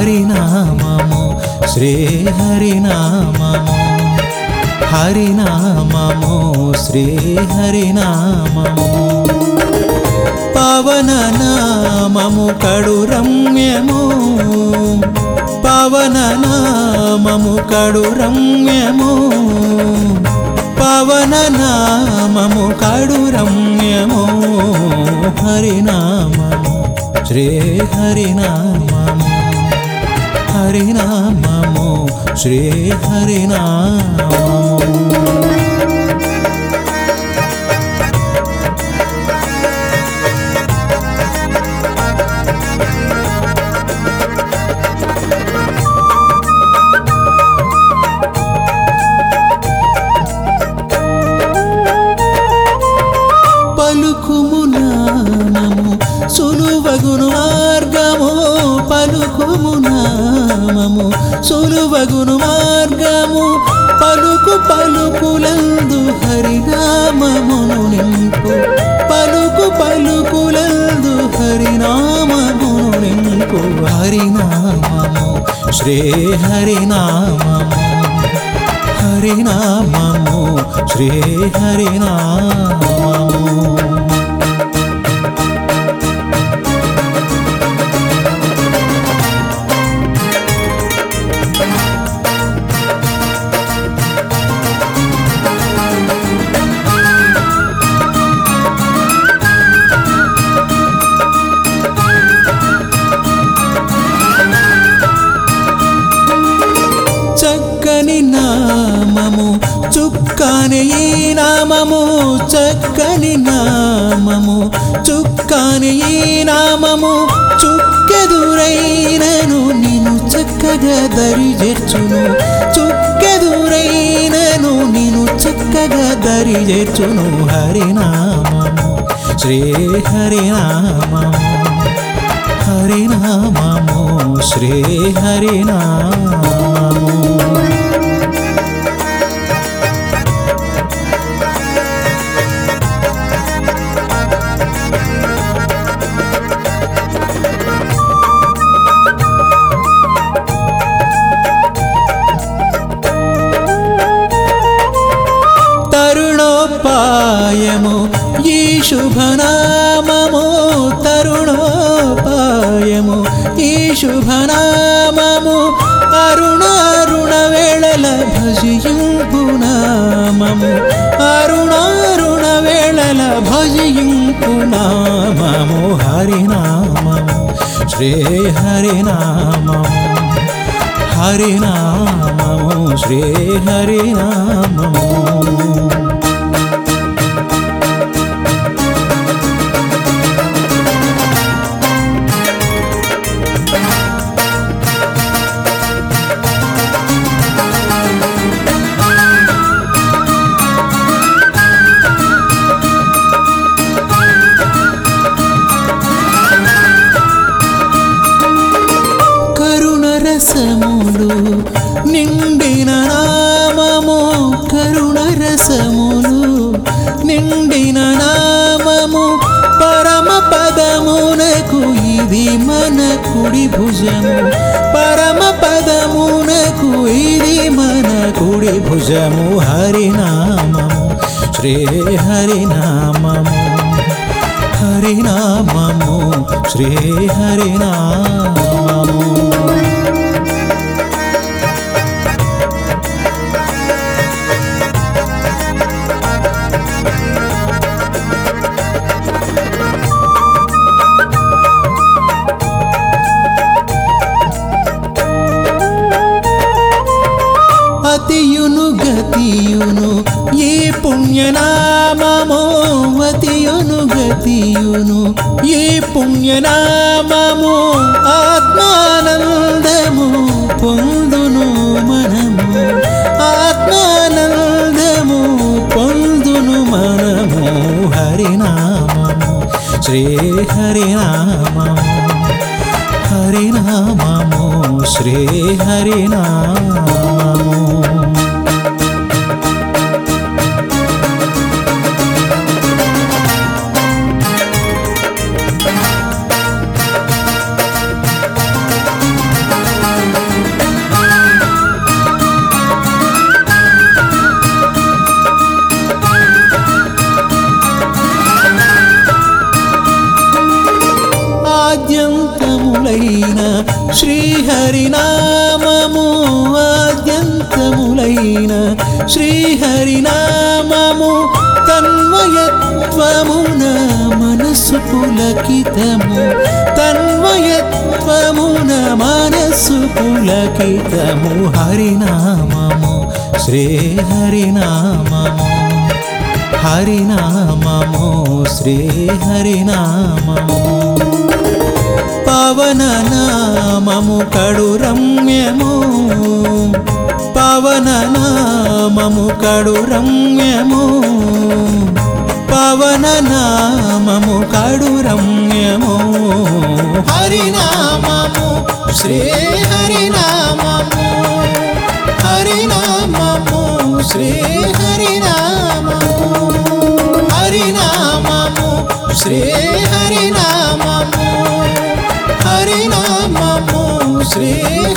హరినామము శ్రీ హరినామము హరినామము శ్రీ హరినామము పవన నామము కడు రమ్యము పవన నామము కడు రమ్యము పవన నామము కడు రమ్యము హరినామము శ్రీ హరినామము హరినామము శ్రీ హరినామము పలుకుము నామము సులువగును మార్గము పలుకుము నామము సులువగును మార్గము పలుకు పలుకులందు హరినామమును నింపు పలుకు పలుకులందు హరినామమును నింపు హరినామము శ్రీ హరినామము హరినామము శ్రీ హరినామము చక్కని నామము చుక్కని ఈ నామము చక్కని నామము చుక్కని ఈ నామము చుక్కెదురైనను నిన్ను చక్కగా దరి చేర్చును చుక్కెదురైనను నిన్ను చక్కగా దరి చేర్చును హరినామము శ్రీ హరినామము హరినామము శ్రీ హరినామము తరుణోపాయము ఈ శుభనామము తరుణోపాయము ఈ శుభనామము అరుణ అరుణ వేళల భజింపు నామము అరుణారుణ వేళల భజింపు నామము హరినామము శ్రీ హరినామము హరినామము శ్రీ హరినామము కరుణ రసములు నిండిన నామము కరుణ రసములు నిండిన నామము పరమ పదమునకు ఇది మన కుడి భుజము పరమ పదమునకు ఇది మన కుడి భుజము హరినామము శ్రీ హరినామము హరినామము శ్రీ హరినామము అతియును గతియును ఏ పుణ్యనామము అతియును గతియును ఏ పుణ్యనామము ఆత్మానందము పొందును మనము ఆత్మానందము పొందును మనము హరినామము శ్రీ హరినామము హరినామము శ్రీ హరినామము ఆద్యంతములైన శ్రీహరినామము ఆద్యంతములైన శ్రీహరినామము తన్మయత్వమున మనస్సు పులకితము తన్మయత్వమున మనస్సు పులకితము హరినామము శ్రీ హరినామము హరినామము శ్రీ హరినామము పవన నామము కడు రమ్యము పవన నామము కడు రమ్యము పవన నామము కడు రమ్యము హరినామము శ్రీ హరినామము హరినామము శ్రీ హరినామము హరినామము శ్రీ హరినామము హరినామము శ్రీ